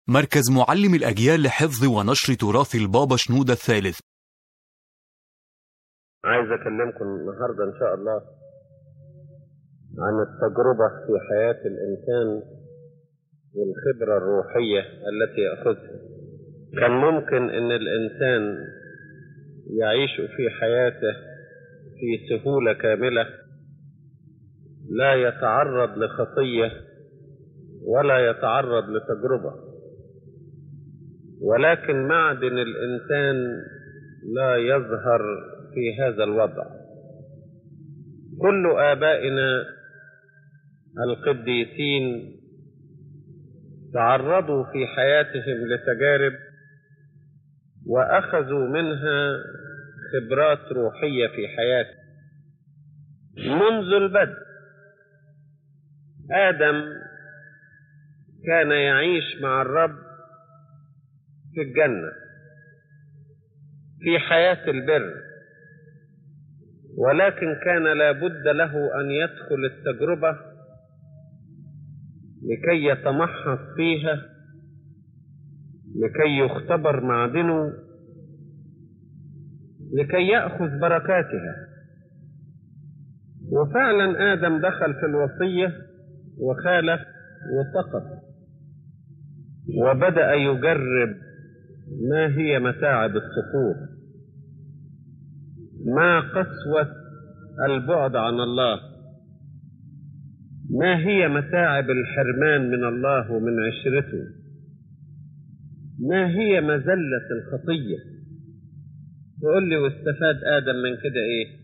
مركز معلم الأجيال لحفظ ونشر تراث البابا شنودة الثالث عايز أكلمكم النهاردة إن شاء الله عن التجربة في حياة الإنسان والخبرة الروحية التي يأخذها كان ممكن أن الإنسان يعيش في حياته في سهولة كاملة لا يتعرض لخطية ولا يتعرض لتجربة ولكن معدن الإنسان لا يظهر في هذا الوضع كل آبائنا القديسين تعرضوا في حياتهم لتجارب وأخذوا منها خبرات روحية في حياتهم منذ البدء آدم كان يعيش مع الرب في الجنة في حياة البر ولكن كان لابد له أن يدخل التجربة لكي يتمحص فيها لكي يختبر معدنه لكي يأخذ بركاتها وفعلا آدم دخل في الوصية وخالف وسقط وبدأ يجرب ما هي متاعب السقوط ما قسوة البعد عن الله ما هي متاعب الحرمان من الله ومن عشرته ما هي مذلة الخطية تقول لي واستفاد آدم من كده إيه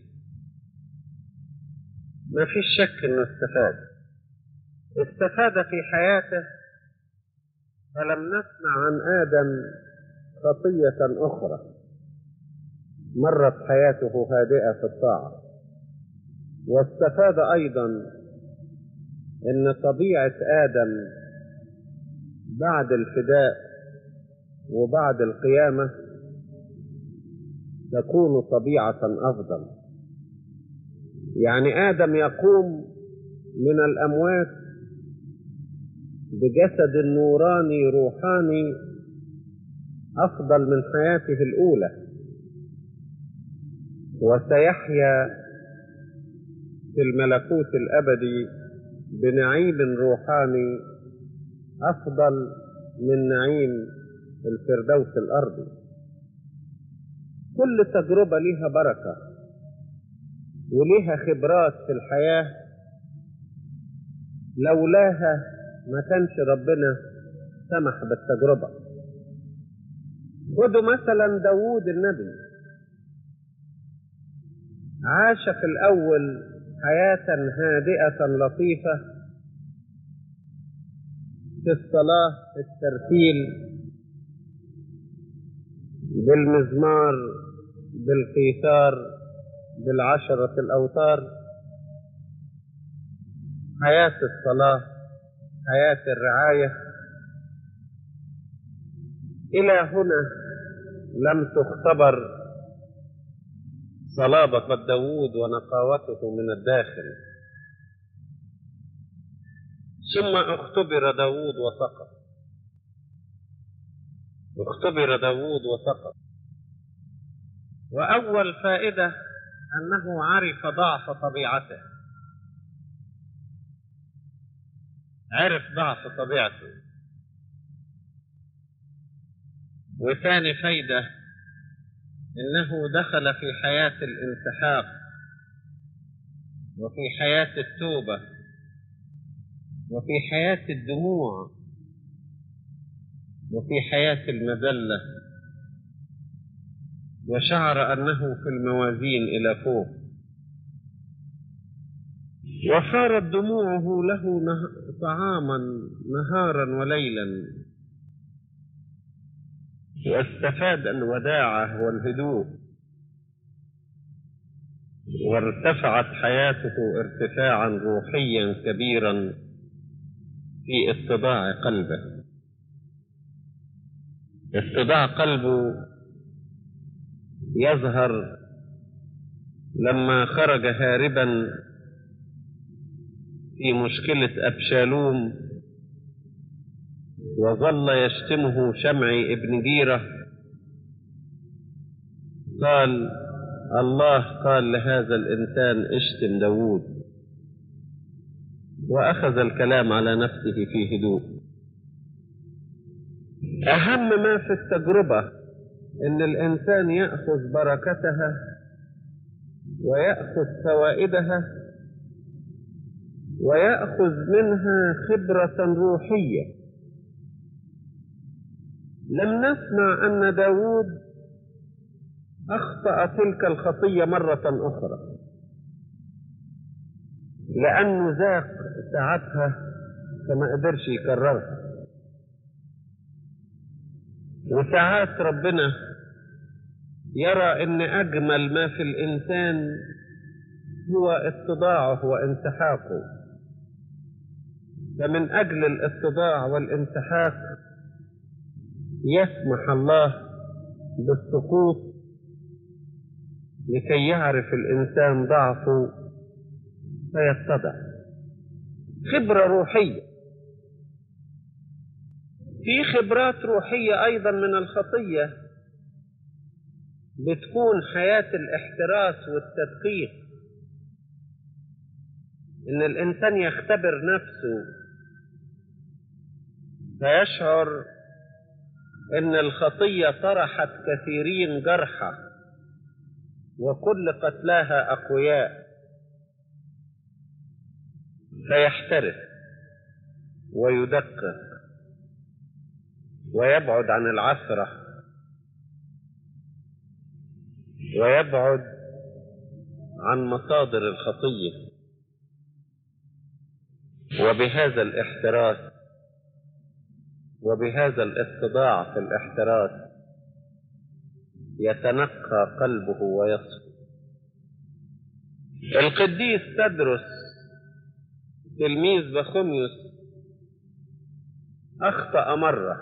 ما فيش شك إنه استفاد استفاد في حياته فلم نسمع عن آدم خطية أخرى مرت حياته هادئة في الطاعة واستفاد أيضا أن طبيعة آدم بعد الفداء وبعد القيامة تكون طبيعة أفضل يعني آدم يقوم من الأموات بجسد نوراني روحاني أفضل من حياته الأولى وسيحيا في الملكوت الأبدي بنعيم روحاني أفضل من نعيم الفردوس الأرضي كل تجربة لها بركة ولها خبرات في الحياة لولاها ما كانش ربنا سمح بالتجربة خدوا مثلا داوود النبي عاش في الأول حياة هادئة لطيفة في الصلاة في الترتيل بالمزمار بالقيثار بالعشرة الأوتار حياة الصلاة حياة الرعاية إلى هنا لم تختبر صلابة داوود ونقاوته من الداخل ثم اختبر داوود وسقط اختبر داوود وسقط وأول فائدة أنه عرف ضعف طبيعته عرف ضعف طبيعته وثاني فايدة إنه دخل في حياة الانسحاق وفي حياة التوبة وفي حياة الدموع وفي حياة المذلة وشعر أنه في الموازين إلى فوق وصارت دموعه له نه... طعاما نهارا وليلا واستفاد الوداعة والهدوء وارتفعت حياته ارتفاعا روحيا كبيرا في اتضاع قلبه اتضاع قلبه يظهر لما خرج هاربا في مشكلة أبشالوم وظل يشتمه شمعي ابن جيرة قال الله قال لهذا الإنسان اشتم داود وأخذ الكلام على نفسه في هدوء أهم ما في التجربة إن الإنسان يأخذ بركتها ويأخذ فوائدها ويأخذ منها خبرة روحية لم نسمع أن داود أخطأ تلك الخطية مرة أخرى لأنه ذاق ساعتها فما قدرش يكررها وساعات ربنا يرى ان اجمل ما في الانسان هو اتضاعه وانسحاقه فمن اجل الاتضاع والانسحاق يسمح الله بالسقوط لكي يعرف الانسان ضعفه فيتضع خبره روحيه في خبرات روحيه ايضا من الخطيه بتكون حياه الاحتراس والتدقيق ان الانسان يختبر نفسه فيشعر ان الخطيه طرحت كثيرين جرحى وكل قتلاها اقوياء فيحترس ويدقق ويبعد عن العثره ويبعد عن مصادر الخطيه وبهذا الاحتراس وبهذا الاتضاع في الاحتراس يتنقى قلبه ويصفو القديس تدرس تلميذ بخوميوس اخطا مره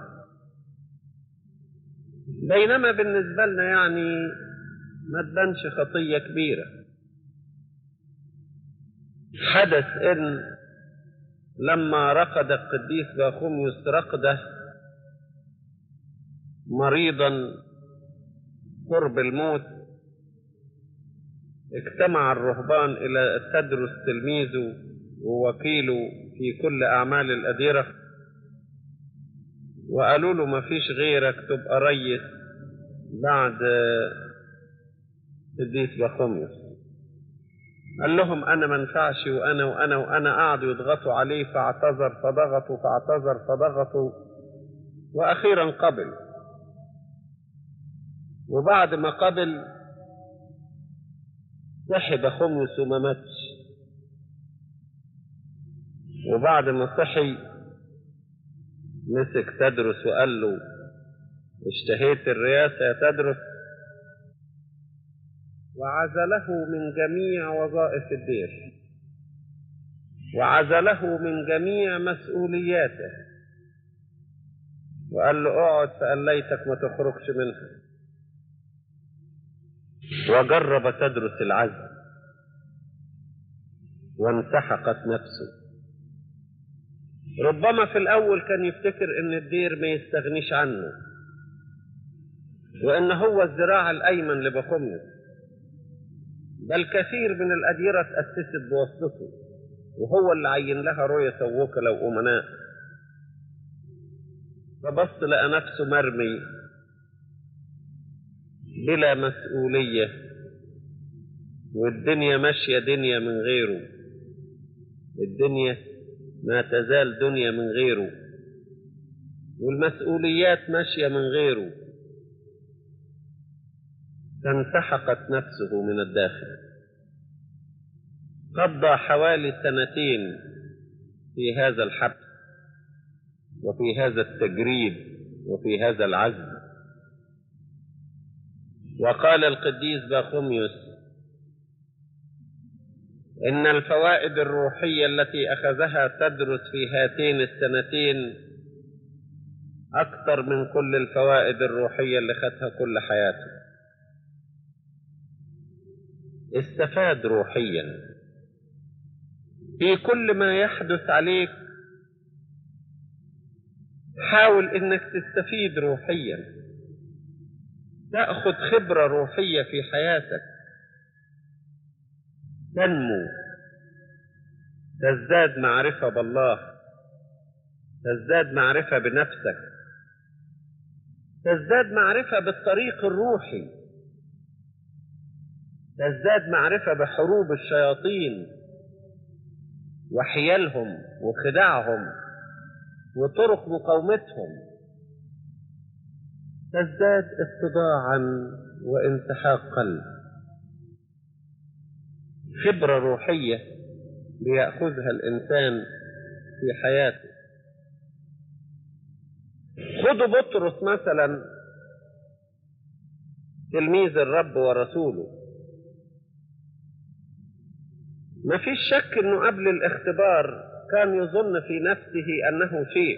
بينما بالنسبه لنا يعني ما تبانش خطيه كبيره حدث ان لما رقد القديس باخوميوس رقده مريضا قرب الموت اجتمع الرهبان الى تدرس تلميذه ووكيله في كل اعمال الاديره وقالوا له ما فيش غيرك تبقى ريس بعد قديس باخوميوس قال لهم انا ما ينفعش وانا وانا وانا قعدوا يضغطوا عليه فاعتذر فضغطوا فاعتذر فضغطوا واخيرا قبل وبعد ما قبل صحي بخمس وما ماتش وبعد ما صحي مسك تدرس وقال له اشتهيت الرئاسة يا تدرس وعزله من جميع وظائف الدير وعزله من جميع مسؤولياته وقال له اقعد فقال ليتك ما تخرجش منها وجرب تدرس العزل وانسحقت نفسه ربما في الاول كان يفتكر ان الدير ما يستغنيش عنه وان هو الذراع الايمن لبخمس بل كثير من الأديرة تأسست بواسطته وهو اللي عين لها رؤية ووكلاء وأمناء فبص لقى نفسه مرمي بلا مسؤولية والدنيا ماشية دنيا من غيره الدنيا ما تزال دنيا من غيره والمسؤوليات ماشية من غيره فانسحقت نفسه من الداخل قضى حوالي سنتين في هذا الحبس وفي هذا التجريد وفي هذا العزل وقال القديس باخوميوس ان الفوائد الروحيه التي اخذها تدرس في هاتين السنتين اكثر من كل الفوائد الروحيه اللي خدها كل حياته استفاد روحيا في كل ما يحدث عليك حاول انك تستفيد روحيا تاخذ خبره روحيه في حياتك تنمو تزداد معرفه بالله تزداد معرفه بنفسك تزداد معرفه بالطريق الروحي تزداد معرفه بحروب الشياطين وحيلهم وخداعهم وطرق مقاومتهم تزداد اتضاعا وانسحاق قلب خبرة روحية ليأخذها الإنسان في حياته خذوا بطرس مثلا تلميذ الرب ورسوله ما فيش شك انه قبل الاختبار كان يظن في نفسه انه شيء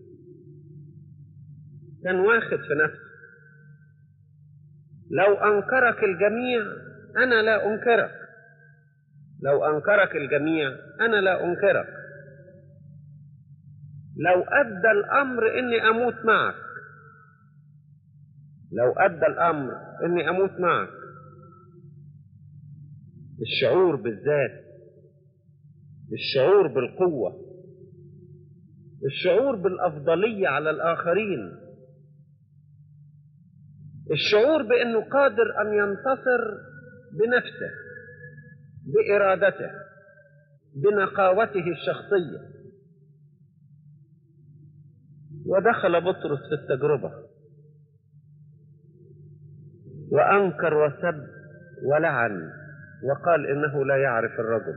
كان واخد في نفسه لو انكرك الجميع انا لا انكرك لو انكرك الجميع انا لا انكرك لو ادى الامر اني اموت معك لو ادى الامر اني اموت معك الشعور بالذات الشعور بالقوة الشعور بالأفضلية على الآخرين الشعور بأنه قادر أن ينتصر بنفسه بإرادته بنقاوته الشخصية ودخل بطرس في التجربة وأنكر وسب ولعن وقال إنه لا يعرف الرجل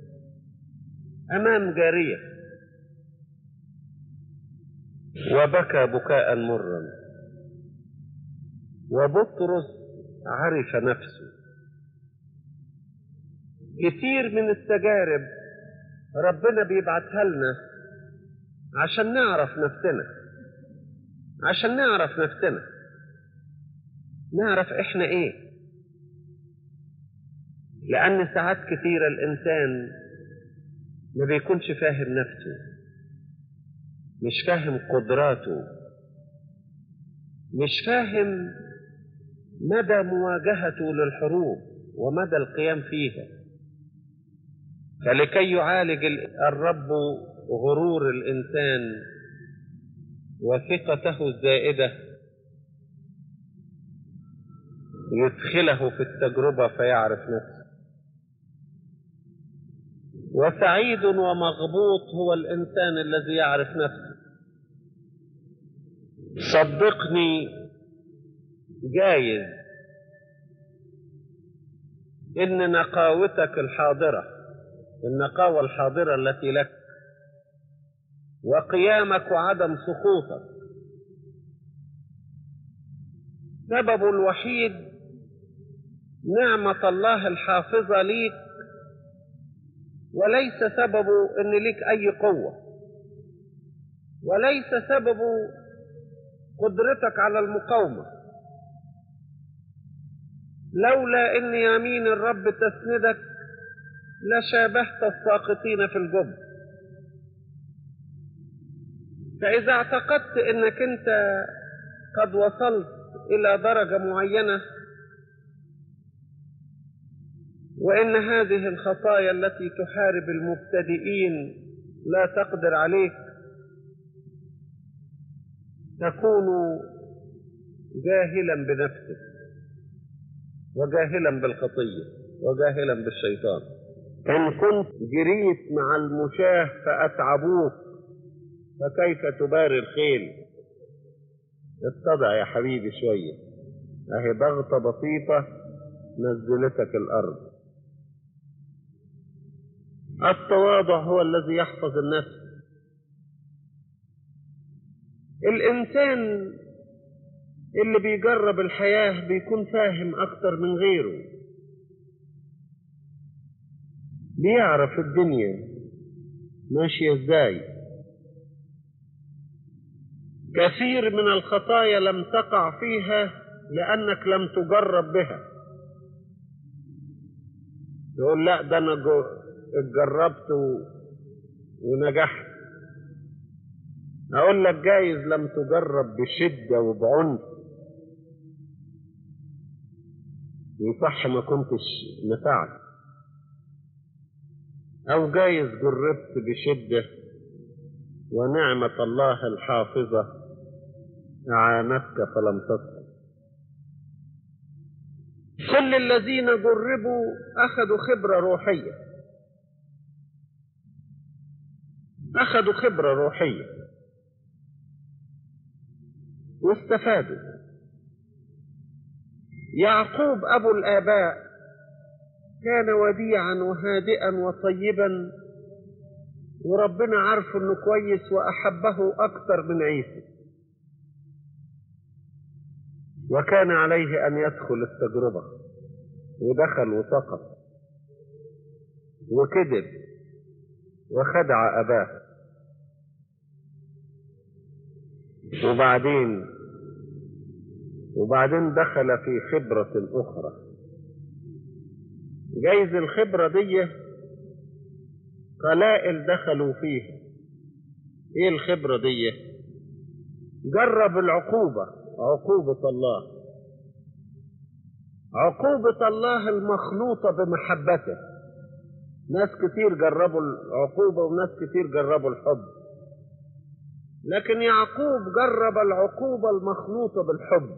أمام جارية وبكى بكاء مرا وبطرس عرف نفسه كثير من التجارب ربنا بيبعتها لنا عشان نعرف نفسنا عشان نعرف نفسنا نعرف احنا ايه لان ساعات كثيره الانسان ما بيكونش فاهم نفسه مش فاهم قدراته مش فاهم مدى مواجهته للحروب ومدى القيام فيها فلكي يعالج الرب غرور الانسان وثقته الزائده يدخله في التجربه فيعرف نفسه وسعيد ومغبوط هو الانسان الذي يعرف نفسه صدقني جايز ان نقاوتك الحاضره النقاوه الحاضره التي لك وقيامك وعدم سقوطك سبب الوحيد نعمه الله الحافظه ليك وليس سببه ان ليك اي قوه وليس سببه قدرتك على المقاومه لولا ان يمين الرب تسندك لشابهت الساقطين في الجب فاذا اعتقدت انك انت قد وصلت الى درجه معينه وان هذه الخطايا التي تحارب المبتدئين لا تقدر عليك تكون جاهلا بنفسك وجاهلا بالخطيه وجاهلا بالشيطان ان كنت جريت مع المشاه فاتعبوك فكيف تباري الخيل اتضع يا حبيبي شويه اهي ضغطه بسيطه نزلتك الارض التواضع هو الذي يحفظ النفس الانسان اللي بيجرب الحياه بيكون فاهم اكتر من غيره بيعرف الدنيا ماشيه ازاي كثير من الخطايا لم تقع فيها لانك لم تجرب بها يقول لا ده انا اتجربت ونجحت أقول لك جايز لم تجرب بشدة وبعنف يصح ما كنتش نفعت أو جايز جربت بشدة ونعمة الله الحافظة أعانتك فلم تصل كل الذين جربوا أخذوا خبرة روحية أخذوا خبرة روحية واستفادوا يعقوب أبو الآباء كان وديعا وهادئا وطيبا وربنا عارفه انه كويس واحبه اكثر من عيسى وكان عليه ان يدخل التجربه ودخل وسقط وكذب وخدع اباه وبعدين وبعدين دخل في خبره اخرى جايز الخبره دي قلائل دخلوا فيها ايه الخبرة دي جرب العقوبة عقوبة الله عقوبة الله المخلوطة بمحبته ناس كتير جربوا العقوبة وناس كتير جربوا الحب لكن يعقوب جرب العقوبة المخلوطة بالحب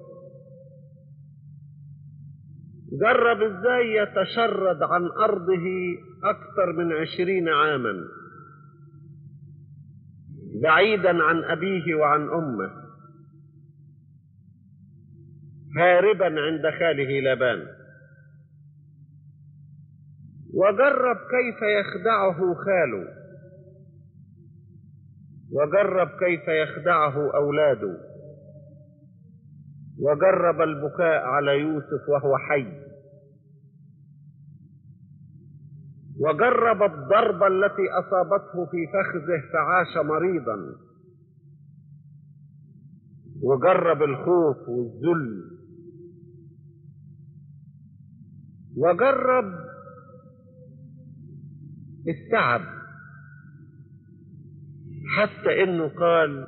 جرب ازاي يتشرد عن ارضه اكثر من عشرين عاما بعيدا عن ابيه وعن امه هاربا عند خاله لابان وجرب كيف يخدعه خاله وجرب كيف يخدعه اولاده وجرب البكاء على يوسف وهو حي وجرب الضربة التي أصابته في فخذه فعاش مريضا وجرب الخوف والذل وجرب التعب حتى انه قال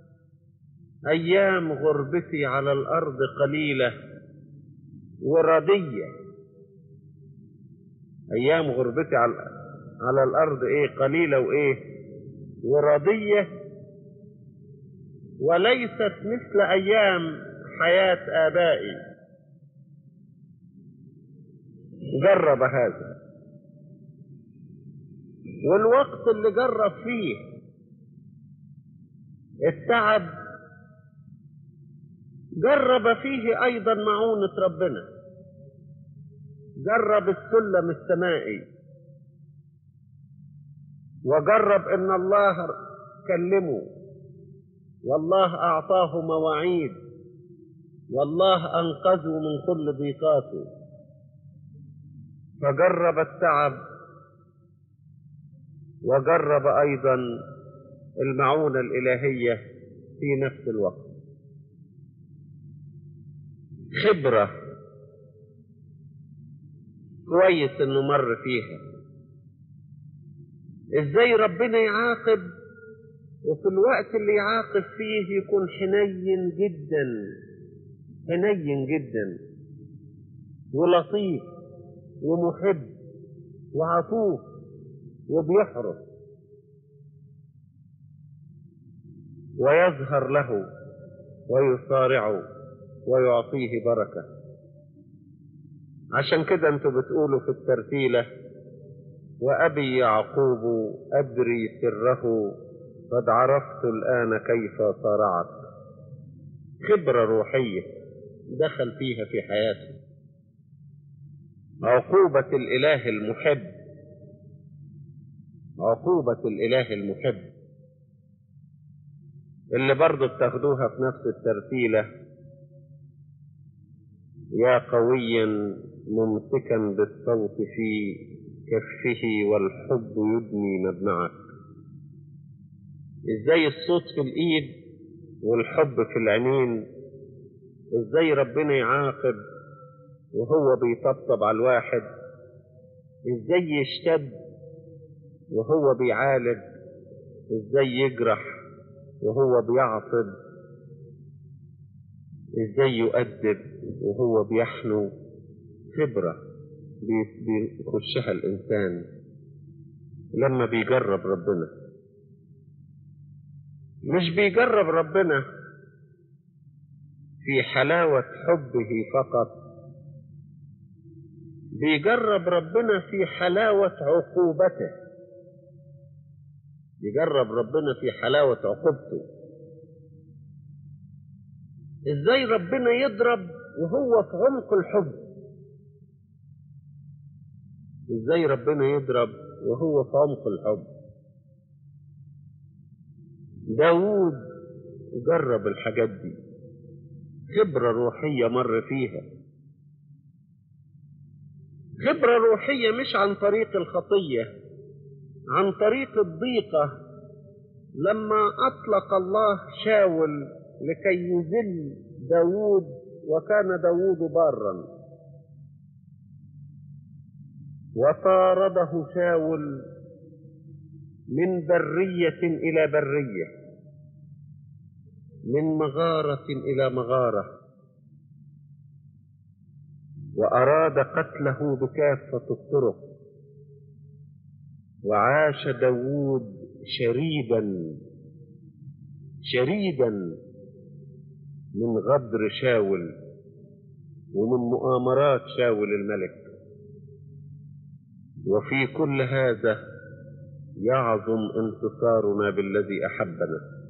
ايام غربتي على الارض قليله ورديه ايام غربتي على على الارض ايه قليله وايه ورديه وليست مثل ايام حياه ابائي جرب هذا والوقت اللي جرب فيه التعب جرب فيه ايضا معونة ربنا جرب السلم السمائي وجرب ان الله كلمه والله اعطاه مواعيد والله انقذه من كل ضيقاته فجرب التعب وجرب ايضا المعونه الالهيه في نفس الوقت خبره كويس انه مر فيها ازاي ربنا يعاقب وفي الوقت اللي يعاقب فيه يكون حنين جدا حنين جدا ولطيف ومحب وعطوف وبيحرس ويظهر له ويصارعه ويعطيه بركة عشان كده انتوا بتقولوا في الترتيلة وأبي يعقوب أدري سره قد عرفت الآن كيف صارعك خبرة روحية دخل فيها في حياته عقوبة الإله المحب عقوبة الإله المحب اللي برضه بتاخدوها في نفس الترتيلة يا قويا ممسكا بالصوت في كفه والحب يدني مدمعك ازاي الصوت في الايد والحب في العينين ازاي ربنا يعاقب وهو بيطبطب على الواحد ازاي يشتد وهو بيعالج ازاي يجرح وهو بيعصب ازاي يؤدب وهو بيحنو خبرة بيخشها الإنسان لما بيجرب ربنا مش بيجرب ربنا في حلاوة حبه فقط بيجرب ربنا في حلاوة عقوبته يجرب ربنا في حلاوة عقوبته ازاي ربنا يضرب وهو في عمق الحب ازاي ربنا يضرب وهو في عمق الحب داود جرب الحاجات دي خبرة روحية مر فيها خبرة روحية مش عن طريق الخطية عن طريق الضيقة لما أطلق الله شاول لكي يذل داود وكان داود بارا وطارده شاول من برية إلى برية من مغارة إلى مغارة وأراد قتله بكافة الطرق وعاش داود شريدا شريدا من غدر شاول ومن مؤامرات شاول الملك وفي كل هذا يعظم انتصارنا بالذي أحبنا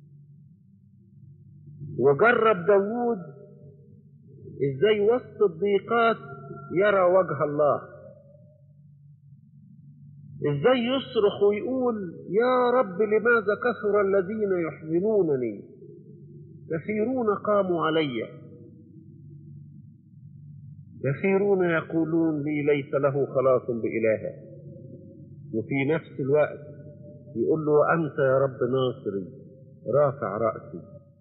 وجرب داود ازاي وسط الضيقات يرى وجه الله ازاي يصرخ ويقول يا رب لماذا كثر الذين يحزنونني كثيرون قاموا علي كثيرون يقولون لي ليس له خلاص بإلهه وفي نفس الوقت يقول له أنت يا رب ناصري رافع رأسي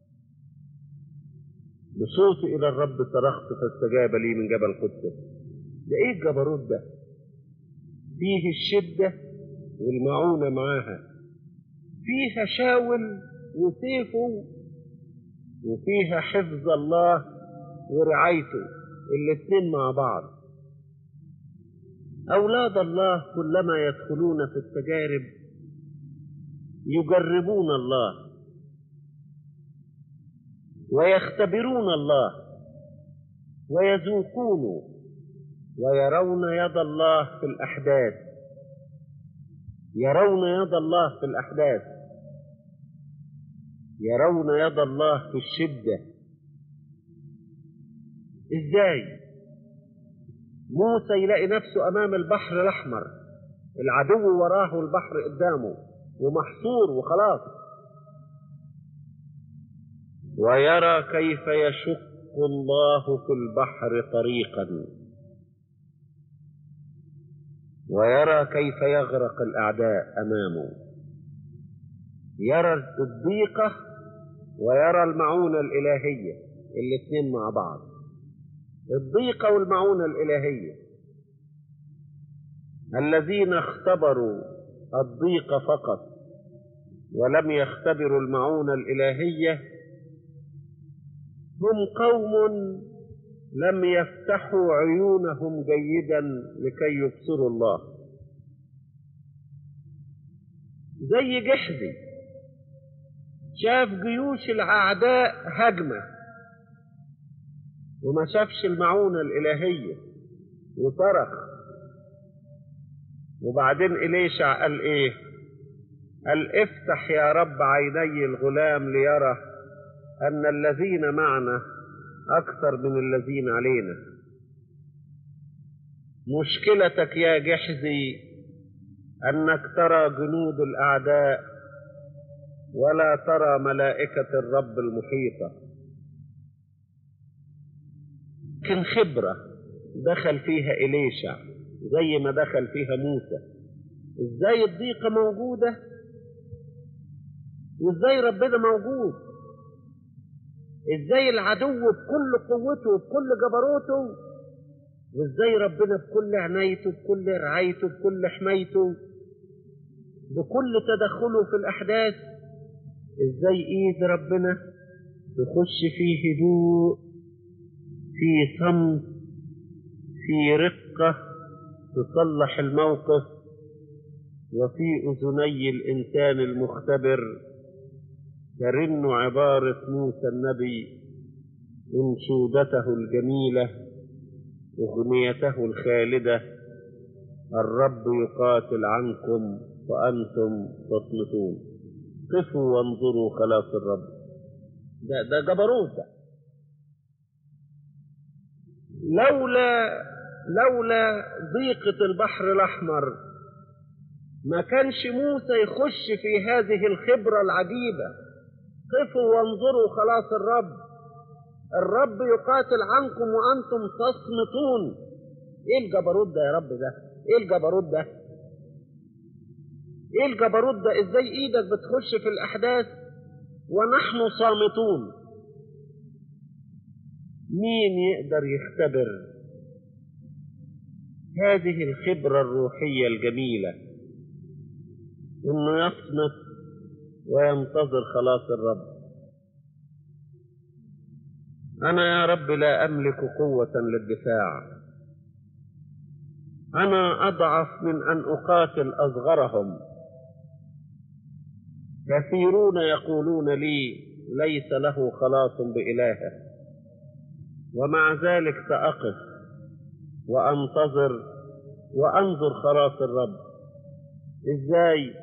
بصوتي إلى الرب صرخت فاستجاب لي من جبل قدس ده إيه الجبروت ده فيه الشدة والمعونة معاها فيها شاول وسيفه وفيها حفظ الله ورعايته الاتنين مع بعض أولاد الله كلما يدخلون في التجارب يجربون الله ويختبرون الله ويذوقون ويرون يد الله في الأحداث يرون يد الله في الأحداث يرون يد الله في الشدة إزاي موسى يلاقي نفسه أمام البحر الأحمر العدو وراه والبحر قدامه ومحصور وخلاص ويرى كيف يشق الله في البحر طريقا ويرى كيف يغرق الأعداء أمامه يرى الضيقة ويرى المعونة الإلهية الاثنين مع بعض الضيقة والمعونة الإلهية الذين اختبروا الضيقة فقط ولم يختبروا المعونة الإلهية هم قوم لم يفتحوا عيونهم جيدا لكي يبصروا الله زي جحزي شاف جيوش الأعداء هجمة وما شافش المعونة الإلهية وصرخ وبعدين إليشع قال إيه قال افتح يا رب عيني الغلام ليرى أن الذين معنا أكثر من الذين علينا مشكلتك يا جحزي أنك ترى جنود الأعداء ولا ترى ملائكة الرب المحيطة كان خبرة دخل فيها إليشع زي ما دخل فيها موسى ازاي الضيقة موجودة وازاي ربنا موجود ازاي العدو بكل قوته وبكل جبروته وازاي ربنا بكل عنايته بكل رعايته بكل حمايته بكل تدخله في الاحداث ازاي ايد ربنا تخش في هدوء في صمت في رقة تصلح الموقف وفي أذني الإنسان المختبر ترن عبارة موسى النبي انشودته الجميلة أغنيته الخالدة الرب يقاتل عنكم وأنتم تصمتون قفوا وانظروا خلاص الرب ده ده جبروت ده لولا لولا ضيقة البحر الأحمر ما كانش موسى يخش في هذه الخبرة العجيبة قفوا وانظروا خلاص الرب الرب يقاتل عنكم وأنتم تصمتون ايه الجبروت ده يا رب ده ايه الجبروت ده ايه الجبروت ده ازاي ايدك بتخش في الاحداث ونحن صامتون مين يقدر يختبر هذه الخبرة الروحية الجميلة انه يصمت وينتظر خلاص الرب انا يا رب لا املك قوة للدفاع انا اضعف من ان اقاتل اصغرهم كثيرون يقولون لي ليس له خلاص بإلهه ومع ذلك سأقف وأنتظر وأنظر خلاص الرب إزاي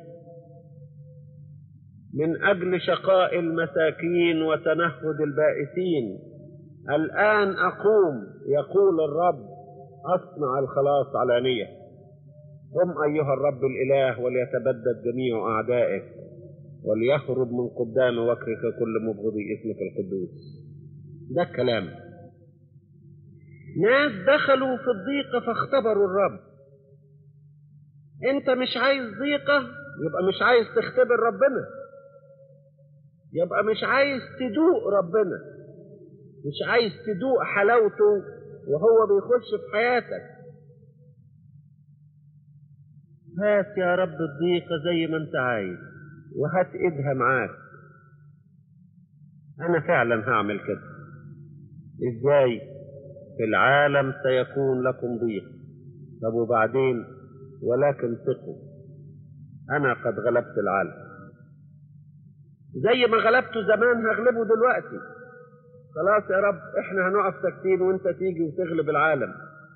من أجل شقاء المساكين وتنهد البائسين الآن أقوم يقول الرب أصنع الخلاص علانية قم أيها الرب الإله وليتبدد جميع أعدائك وليهرب من قدام وجهك كل مبغضي اسمك القدوس ده الكلام ناس دخلوا في الضيقة فاختبروا الرب انت مش عايز ضيقة يبقى مش عايز تختبر ربنا يبقى مش عايز تدوق ربنا مش عايز تدوق حلاوته وهو بيخش في حياتك هات يا رب الضيقة زي ما انت عايز وهات ايدها معاك انا فعلا هعمل كده ازاي في العالم سيكون لكم ضيق طب وبعدين ولكن ثقوا انا قد غلبت العالم زي ما غلبته زمان هغلبه دلوقتي خلاص يا رب احنا هنقف ساكتين وانت تيجي وتغلب العالم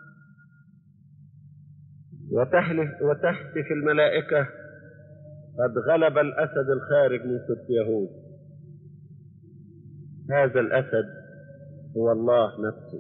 وتهلف وتهتف الملائكة قد غلب الأسد الخارج من سبط يهود هذا الأسد هو الله نفسه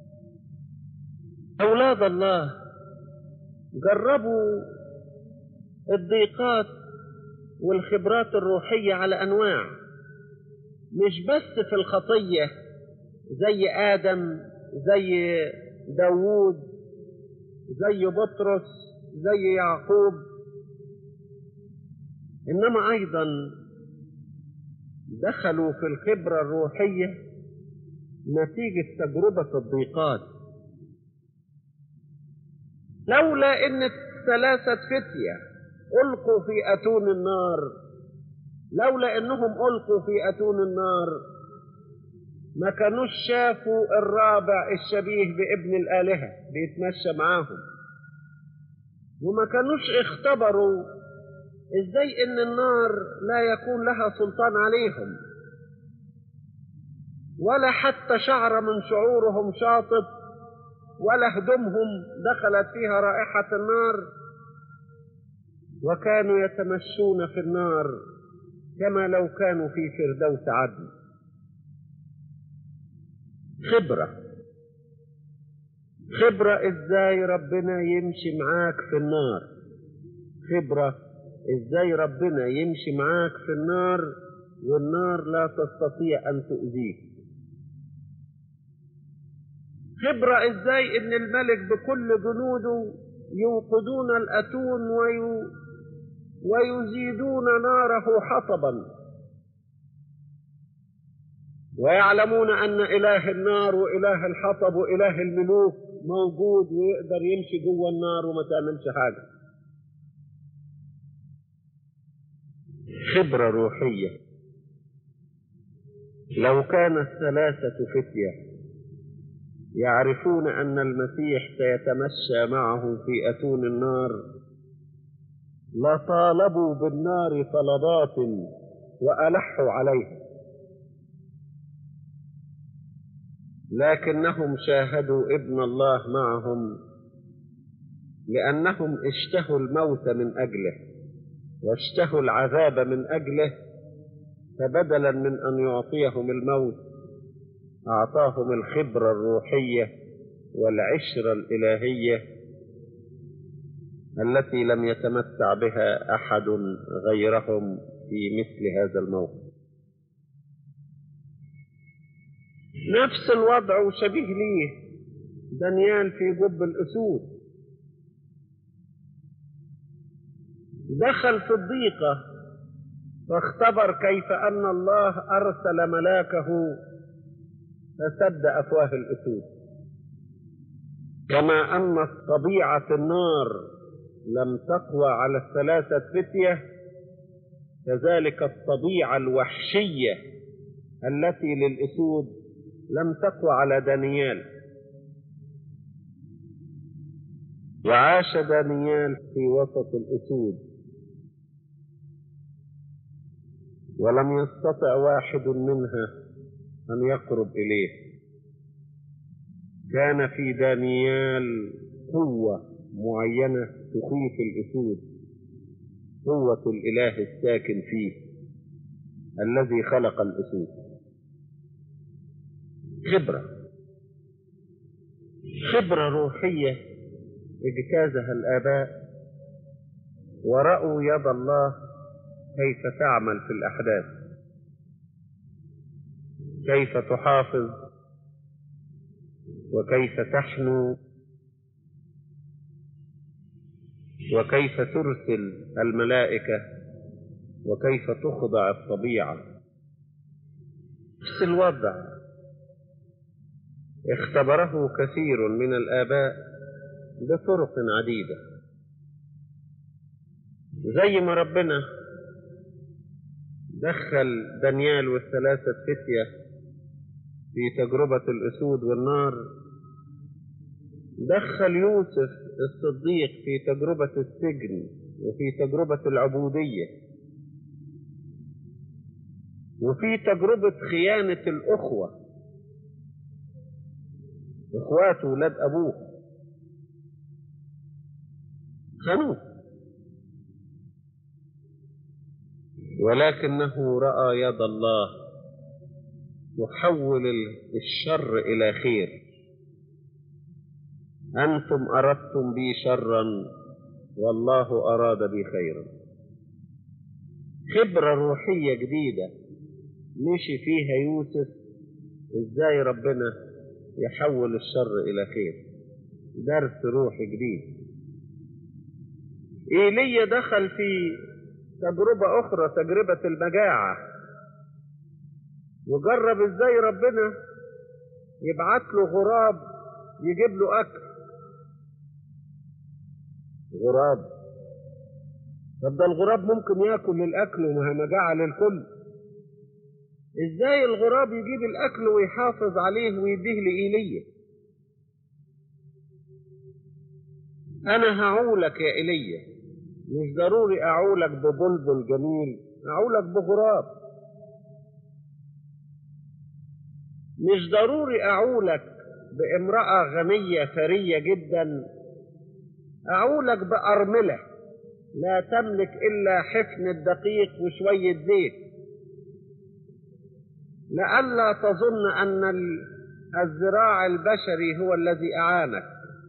أولاد الله جربوا الضيقات والخبرات الروحية على أنواع مش بس في الخطية زي آدم زي داوود زي بطرس زي يعقوب إنما أيضا دخلوا في الخبرة الروحية نتيجة تجربة الضيقات لولا أن ثلاثة فتية ألقوا في أتون النار لولا أنهم ألقوا في أتون النار ما كانوش شافوا الرابع الشبيه بابن الآلهة بيتمشى معاهم وما كانوش اختبروا ازاي ان النار لا يكون لها سلطان عليهم ولا حتى شعر من شعورهم شاطط ولا هدومهم دخلت فيها رائحة النار وكانوا يتمشون في النار كما لو كانوا في فردوس عدن خبرة خبرة ازاي ربنا يمشي معاك في النار خبرة ازاي ربنا يمشي معاك في النار والنار لا تستطيع ان تؤذيك خبرة ازاي ان الملك بكل جنوده يوقدون الاتون ويو ويزيدون ناره حطبا ويعلمون ان اله النار واله الحطب واله الملوك موجود ويقدر يمشي جوه النار وما تعملش حاجه خبره روحيه لو كان الثلاثة فتية يعرفون أن المسيح سيتمشى معهم في أتون النار لطالبوا بالنار طلبات وألحوا عليها لكنهم شاهدوا ابن الله معهم لأنهم اشتهوا الموت من أجله واشتهوا العذاب من أجله فبدلا من أن يعطيهم الموت أعطاهم الخبرة الروحية والعشرة الإلهية التي لم يتمتع بها أحد غيرهم في مثل هذا الموقف نفس الوضع وشبيه ليه دانيال في جب الأسود دخل في الضيقة فاختبر كيف أن الله أرسل ملاكه فسد أفواه الأسود كما أن طبيعة النار لم تقوى على الثلاثة فتية كذلك الطبيعة الوحشية التي للأسود لم تقوى على دانيال وعاش دانيال في وسط الأسود ولم يستطع واحد منها أن يقرب إليه كان في دانيال قوة معينة تخيف الأسود قوة الإله الساكن فيه الذي خلق الأسود خبرة خبرة روحية اجتازها الآباء ورأوا يد الله كيف تعمل في الأحداث كيف تحافظ وكيف تحنو وكيف ترسل الملائكة وكيف تخضع الطبيعة نفس الوضع اختبره كثير من الآباء بطرق عديدة زي ما ربنا دخل دانيال والثلاثة فتية في تجربة الأسود والنار دخل يوسف الصديق في تجربة السجن وفي تجربة العبودية وفي تجربة خيانة الأخوة إخواته ولاد أبوه خانوه ولكنه رأى يد الله تحول الشر إلى خير أنتم أردتم بي شرا والله أراد بي خيرا خبرة روحية جديدة مشي فيها يوسف ازاي ربنا يحول الشر إلى خير درس روحي جديد إيليا دخل في تجربة أخرى تجربة المجاعة وجرب ازاي ربنا يبعت له غراب يجيب له أكل غراب طب ده الغراب ممكن ياكل الاكل وما مجاعة للكل ازاي الغراب يجيب الاكل ويحافظ عليه ويديه لإيليا انا هعولك يا ايليا مش ضروري اعولك ببلبل جميل اعولك بغراب مش ضروري اعولك بامرأة غنية ثرية جدا أعولك بأرملة لا تملك إلا حفن الدقيق وشوية زيت لئلا تظن أن الذراع البشري هو الذي أعانك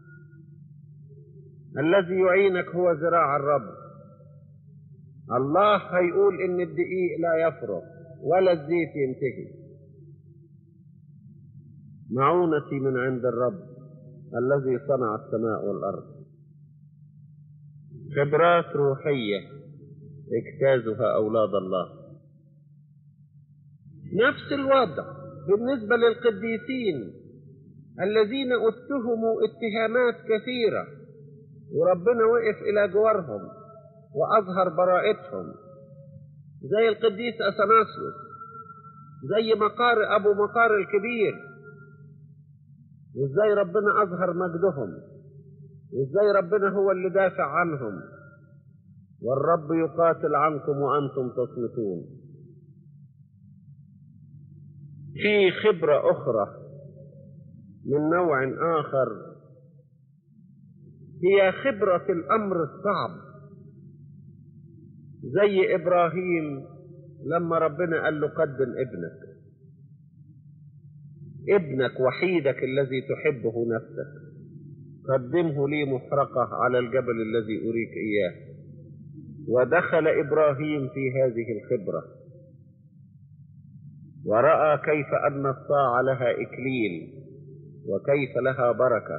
الذي يعينك هو ذراع الرب الله هيقول إن الدقيق لا يفرغ ولا الزيت ينتهي معونتي من عند الرب الذي صنع السماء والأرض خبرات روحية اجتازها أولاد الله نفس الوضع بالنسبة للقديسين الذين اتهموا اتهامات كثيرة وربنا وقف إلى جوارهم وأظهر براءتهم زي القديس أثناسيوس زي مقار أبو مقار الكبير وإزاي ربنا أظهر مجدهم وإزاي ربنا هو اللي دافع عنهم والرب يقاتل عنكم وأنتم تصمتون في خبرة أخرى من نوع آخر هي خبرة الأمر الصعب زي إبراهيم لما ربنا قال له قدم ابنك ابنك وحيدك الذي تحبه نفسك قدمه لي محرقة على الجبل الذي أريك إياه ودخل إبراهيم في هذه الخبرة ورأى كيف أن الطاعة لها إكليل وكيف لها بركة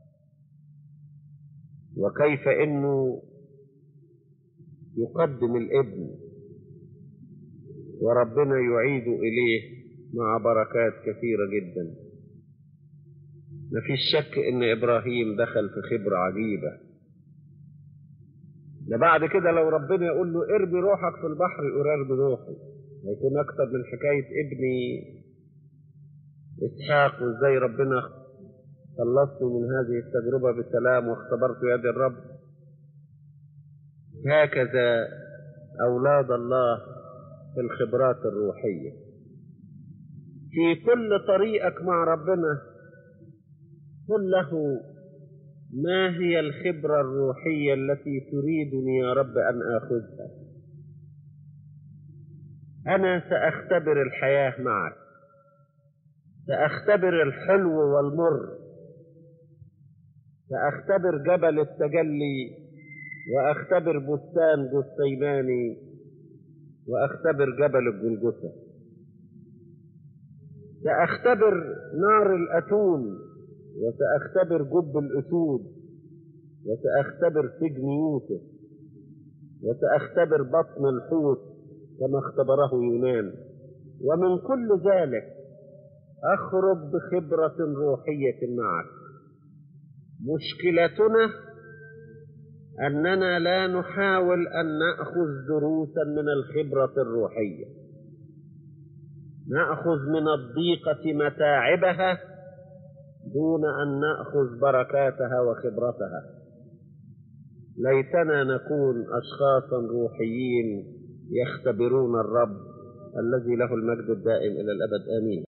وكيف أنه يقدم الابن وربنا يعيد إليه مع بركات كثيرة جدا ما فيش شك ان ابراهيم دخل في خبرة عجيبة ده بعد كده لو ربنا يقول له ارمي روحك في البحر يقول ارمي روحي هيكون اكتر من حكاية ابني اسحاق وازاي ربنا خلصني من هذه التجربة بسلام واختبرت يد الرب هكذا أولاد الله في الخبرات الروحية في كل طريقك مع ربنا قل له ما هي الخبرة الروحية التي تريدني يا رب أن آخذها أنا سأختبر الحياة معك سأختبر الحلو والمر سأختبر جبل التجلي وأختبر بستان جثيماني وأختبر جبل الجلجثة سأختبر نار الأتون وسأختبر جب الأسود وسأختبر سجن يوسف وسأختبر بطن الحوت كما اختبره يونان ومن كل ذلك أخرج بخبرة روحية معك مشكلتنا أننا لا نحاول أن نأخذ دروسا من الخبرة الروحية نأخذ من الضيقة متاعبها دون أن نأخذ بركاتها وخبرتها ليتنا نكون أشخاصا روحيين يختبرون الرب الذي له المجد الدائم إلى الأبد آمين